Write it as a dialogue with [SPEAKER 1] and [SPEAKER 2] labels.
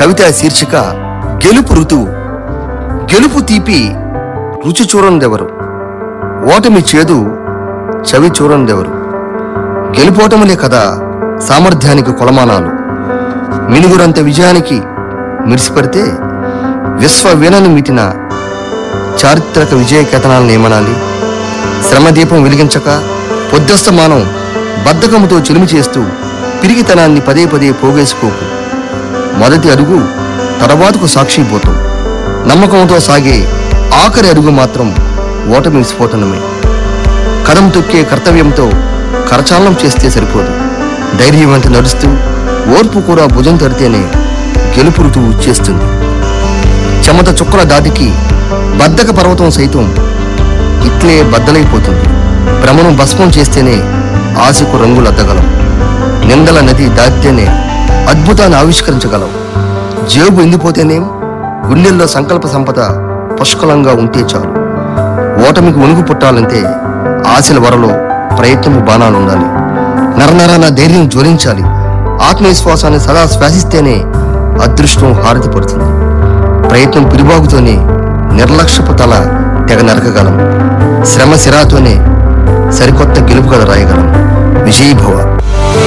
[SPEAKER 1] కవిత శీర్షిక గెలుపు ఋతువు గెలుపు తీపి రుచి చూడందెవరు ఓటమి చేదు చవి చూడందెవరు గెలుపోటములే కదా సామర్థ్యానికి కొలమానాలు మినుగురంత విజయానికి మిడిసిపడితే విశ్వ వీణను మీటిన చారిత్రక విజయ కథనాలను ఏమనాలి శ్రమదీపం వెలిగించక పొద్దస్తమానం బద్ధకముతో చెలిమి చేస్తూ పిరిగితనాన్ని పదే పదే పోగేసుకోకు మొదటి అడుగు తర్వాతకు సాక్షిపోతాం నమ్మకంతో సాగే ఆఖరి అడుగు మాత్రం ఓటమి విస్ఫోటనమే కదం తొక్కే కర్తవ్యంతో కరచాలనం చేస్తే సరిపోదు ధైర్యవంతి నడుస్తూ ఓర్పు కూడా భుజం తడితేనే గెలుపు ఋతువు చేస్తుంది చెమట చుక్కల దాటికి బద్దక పర్వతం సైతం ఇట్లే బద్దలైపోతుంది భ్రమను భస్మం చేస్తేనే ఆశకు రంగులు అద్దగలం నిందల నది దాటితేనే అద్భుతాన్ని ఆవిష్కరించగలం జేబు ఎండిపోతేనేం గుండెల్లో సంకల్ప సంపద పుష్కలంగా ఉంటే చాలు ఓటమికి ఉణుగు పుట్టాలంటే ఆశల వరలో ప్రయత్నము బాణాలు ఉండాలి నరనరాన ధైర్యం జ్వలించాలి ఆత్మవిశ్వాసాన్ని సదా శ్వాసిస్తేనే అదృష్టం హారతి పడుతుంది ప్రయత్నం పిరిబాగుతోనే నిర్లక్ష్యపు తల తెగ నరకగలం శ్రమ సిరాతోనే సరికొత్త గెలుపు కథ రాయగలం విజయీభవ